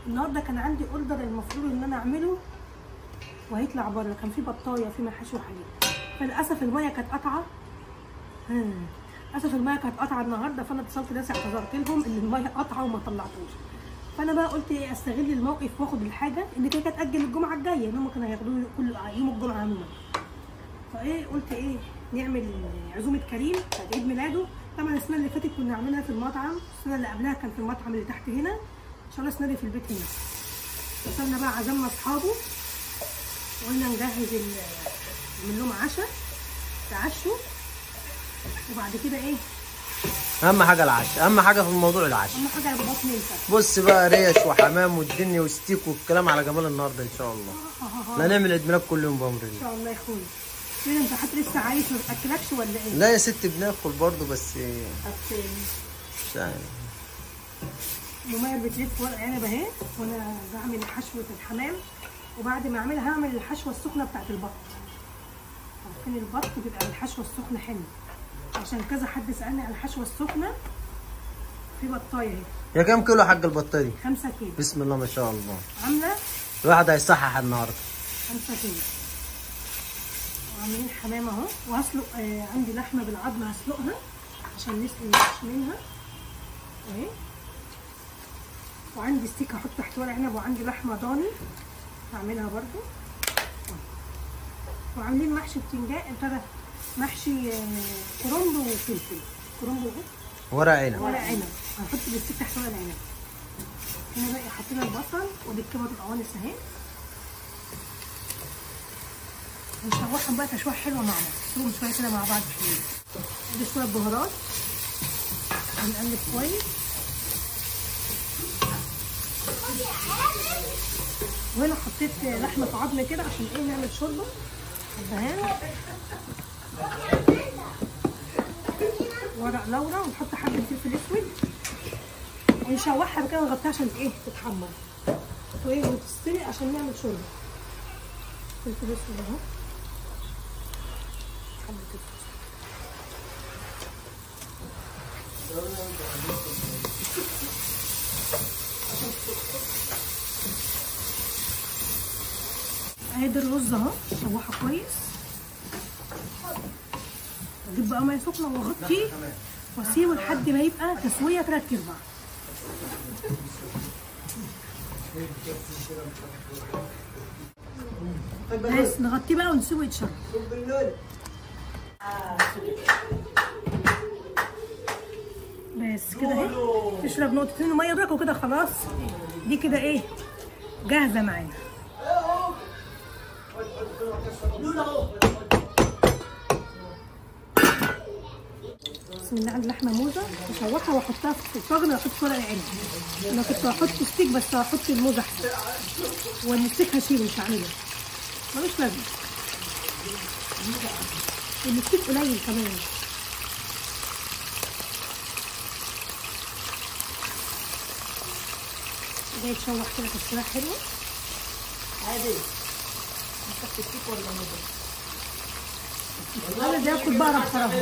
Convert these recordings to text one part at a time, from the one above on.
النهارده كان عندي اوردر المفروض ان انا اعمله وهيطلع بره كان في بطايه في محاشي وحاجات فللاسف الميه كانت قطعه هم. للاسف الميه كانت قطعه النهارده فانا اتصلت ناس اعتذرت لهم ان الميه قطعه وما طلعتوش فانا بقى قلت ايه استغل الموقف واخد الحاجه ان كده كانت تاجل الجمعه الجايه ان هم كانوا هياخدوه كل يوم الجمعه عموما فايه قلت ايه نعمل عزومه كريم بتاعت عيد ميلاده طبعا السنه اللي فاتت كنا عاملينها في المطعم السنه اللي قبلها كان في المطعم اللي تحت هنا ان شاء الله السنه دي في البيت هنا وصلنا بقى عزمنا اصحابه وقلنا نجهز ال- نعمل لهم عشاء تعشوا وبعد كده ايه اهم حاجه العشاء اهم حاجه في الموضوع العشاء اهم حاجه يبقى بطن ينفع بص بقى ريش وحمام والدنيا وستيك والكلام على جمال النهارده ان شاء الله لا نعمل عيد ميلاد كل يوم بامر ان الله شاء الله يا اخويا فين انت حتى لسه عايش ما بتاكلكش ولا ايه؟ لا يا ست بناكل برضه بس طب مش عارف. مميز بتلف ورق عنب اهي وانا بعمل حشوه الحمام وبعد ما اعملها هعمل الحشوه السخنه بتاعت البط عارفين البط بيبقى الحشوه السخنه حلوه عشان كذا حد سالني عن الحشوه السخنه في بطايه اهي يا كام كيلو يا حاج البطه دي 5 كيلو بسم الله ما شاء الله عامله الواحد هيصحح النهارده 5 كيلو وعاملين حمام اهو وهسلق آه عندي لحمه بالعظم هسلقها عشان نسقي الوش منها اهي وعندي ستيك هحط تحت ورق عنب وعندي لحمه ضاني هعملها برضو وعاملين محشي بتنجان ابتدى محشي آه، كرنب وفلفل كرنب وايه؟ ورق عنب ورق عنب هنحط الستيك تحت ورق العنب هنا بقى حطينا البصل ودي الكبد القوانص اهي هنشوحهم بقى تشويح حلوه مع بعض نسيبهم شويه كده مع بعض حلوين ادي شويه بهارات هنقلب كويس وهنا حطيت لحمه عظم كده عشان ايه نعمل شوربه الدهان ورق لورا ونحط حبه فلفل اسود ونشوحها كده ونغطيها عشان ايه تتحمر وايه وتستوي عشان نعمل شوربه فلفل اسود اهو حبه فلفل ادي الرز اهو شوحه كويس اجيب بقى ميه سخنه واغطيه واسيبه لحد ما يبقى تسويه تلات ارباع بس نغطيه بقى ونسيبه يتشرب بس كده اهي تشرب نقطتين ميه دول وكده خلاص دي كده ايه جاهزه معانا بسم الله عندي لحمه موزه اشوحها واحطها في الطاجن واحط ورق العنب انا كنت هحط ستيك بس هحط الموزه احسن والستيك هشيله مش هعمله ملوش لازمه والستيك قليل كمان ده يتشوح كده تشويحه حلوه عادي مسكت الستيك ولا موزه انا ده اكل بقرا بصراحه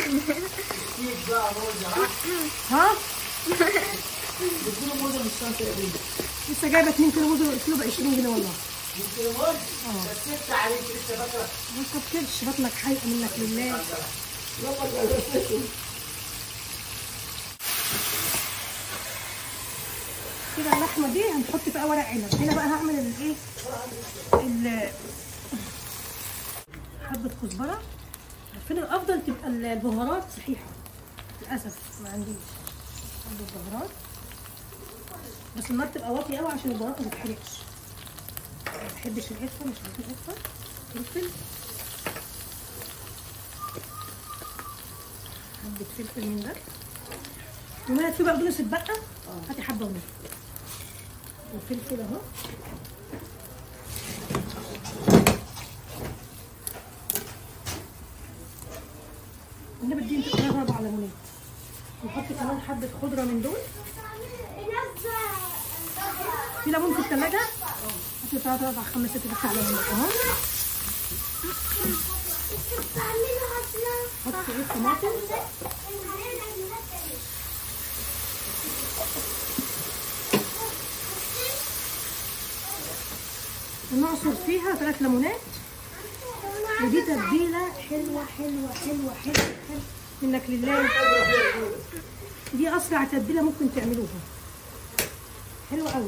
ها لسه جايبه 2 كيلو موز الكيلو ب 20 جنيه والله ما تفكرش بطنك حايقه منك لله كده اللحمه دي هنحط فيها ورق عنب هنا بقى هعمل الايه ال- حبه كزبره عارفين الافضل تبقى البهارات صحيحه للاسف ما عنديش حبه بهارات بس النار تبقى واطيه قوي عشان البهارات ما تتحرقش ما بحبش القرفه مش عايزين قرفه فلفل حبه فلفل من ده وما في بقدونس اتبقى هاتي حبه ونص الفلفل اهو انا بدي انت ثلاث اربع ليمونات نحط كمان حبه خضره من دول في ليمون في الثلاجه هاتي ثلاث اربع خمس ست تسع ليمونات اهو حط ايه طماطم ونعصر فيها ثلاث ليمونات ودي تتبيله حلوه حلوه حلوه حلوه حلوه منك لله دي اسرع تتبيله ممكن تعملوها حلوه قوي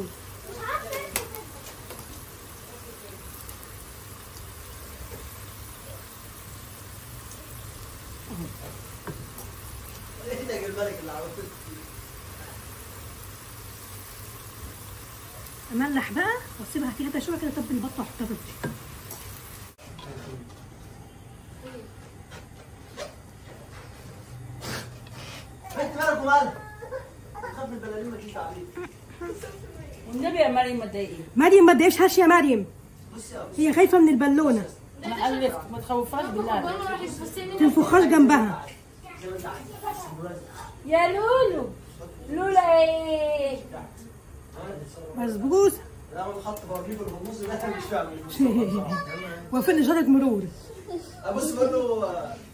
املح بقى واسيبها كده شويه كده تبل البطه واحطها في الفرن. انت مالك ومالك خاف من البلالين ما تجيش تعبير والنبي يا مريم ما تضايقي مريم ما تضايقش هش يا مريم بصي يا هي خايفه من البالونه انا الفت ما تخوفهاش بالله عليك. تنفخهاش جنبها يا لولو لولا ايه بسبوسه لا انا خط برجيب الرموز ده مش فاهم وفين اشاره مرور ابص بقول له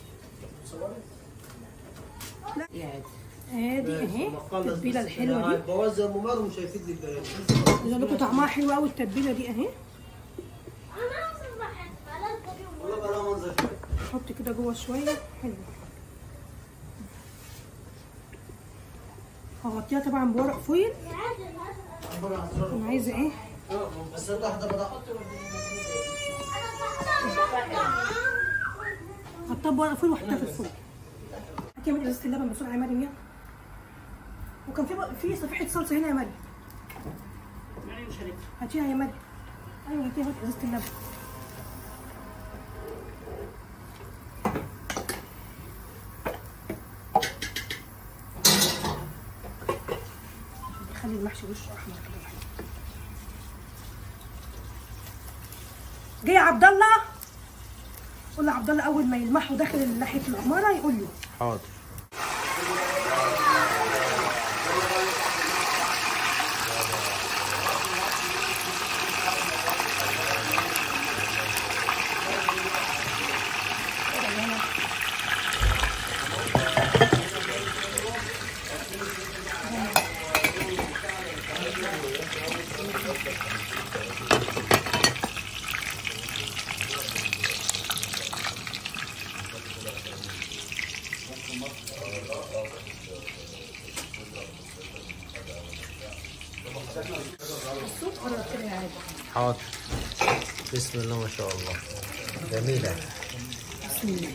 يا عادي ادي اهي التتبيله الحلوه دي بوظ الممر ومش هيفيد لي البلالين بيقول لكم طعمها حلو قوي التتبيله دي اهي والله بقى لها منظر شويه حط كده جوه شويه حلو هغطيها طبعا بورق فويل انا عايزه ايه بس انت واحده بضع حطها بورق فويل واحطها في الفرن هاتي يا مريم ازازه اللبن بسرعه يا مريم يلا وكان في بق- في صفيحه صلصه هنا يا مريم مريم شريف هاتيها يا مريم ايوه هاتيها هاتي ازازه اللبن خلي المحشي وشه احمر كده وحلو. جه يا عبد الله قول لعبد الله اول ما يلمحوا داخل ناحيه العماره يقول له حاضر الصوت قرب كده يا عادل حاضر بسم الله ما شاء الله جميلة بسم الله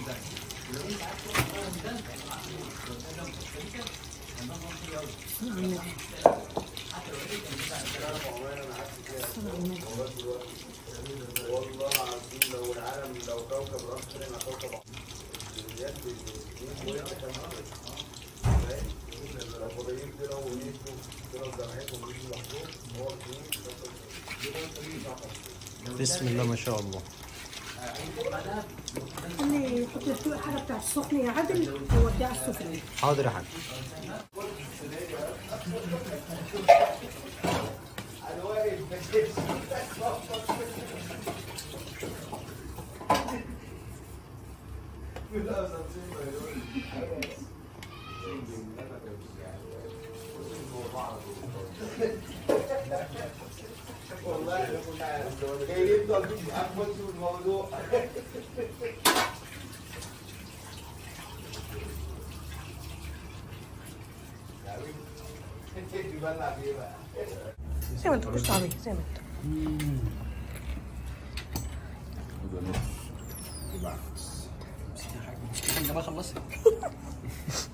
صل على النبي. صل على النبي. بسم الله ما شاء الله خلي يحط الفوق حاجه بتاع السخن يا عادل ووديها على السفره حاضر يا حاج زي ما انت مش طعميه زي ما انت انت ما خلصت